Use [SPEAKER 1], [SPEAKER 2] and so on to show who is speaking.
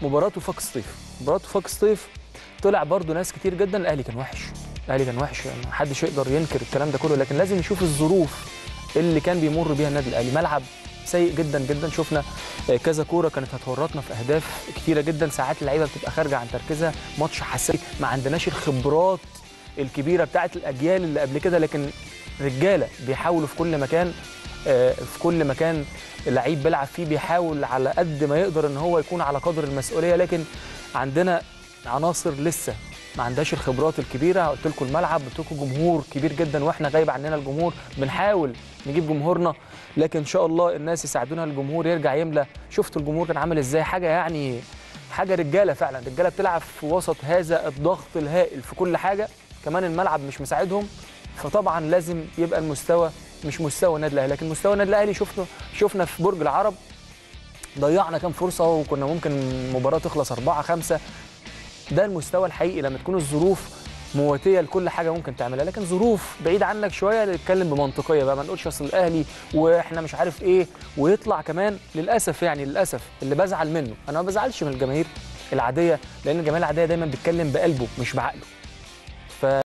[SPEAKER 1] مباراه وفاق سطيف مباراه وفاق سطيف طلع برضو ناس كتير جدا الاهلي كان وحش الاهلي كان وحش يعني محدش يقدر ينكر الكلام ده كله لكن لازم نشوف الظروف اللي كان بيمر بيها النادي الاهلي ملعب سيء جدا جدا شفنا آه، كذا كوره كانت هتورطنا في اهداف كتيره جدا ساعات اللعيبه بتبقى خارجه عن تركيزها ماتش حساسي ما عندناش الخبرات الكبيره بتاعت الاجيال اللي قبل كده لكن رجاله بيحاولوا في كل مكان آه، في كل مكان اللعيب بيلعب فيه بيحاول على قد ما يقدر ان هو يكون على قدر المسؤوليه لكن عندنا عناصر لسه ما عندهاش الخبرات الكبيره قلت لكم الملعب قلت لكم جمهور كبير جدا واحنا غايب عننا الجمهور بنحاول نجيب جمهورنا لكن ان شاء الله الناس يساعدونا الجمهور يرجع يملى شفتوا الجمهور كان عامل ازاي حاجه يعني حاجه رجاله فعلا رجاله بتلعب في وسط هذا الضغط الهائل في كل حاجه كمان الملعب مش مساعدهم فطبعا لازم يبقى المستوى مش مستوى النادي الاهلي لكن مستوى النادي الاهلي شفنا شفنا في برج العرب ضيعنا كام فرصه وكنا ممكن المباراه تخلص 4 5 ده المستوى الحقيقي لما تكون الظروف مواتيه لكل حاجه ممكن تعملها لكن ظروف بعيد عنك شويه نتكلم بمنطقيه بقى ما نقولش اصل الاهلي واحنا مش عارف ايه ويطلع كمان للاسف يعني للاسف اللي بزعل منه انا ما بزعلش من الجماهير العاديه لان الجماهير العاديه دايما بتتكلم بقلبه مش بعقله ف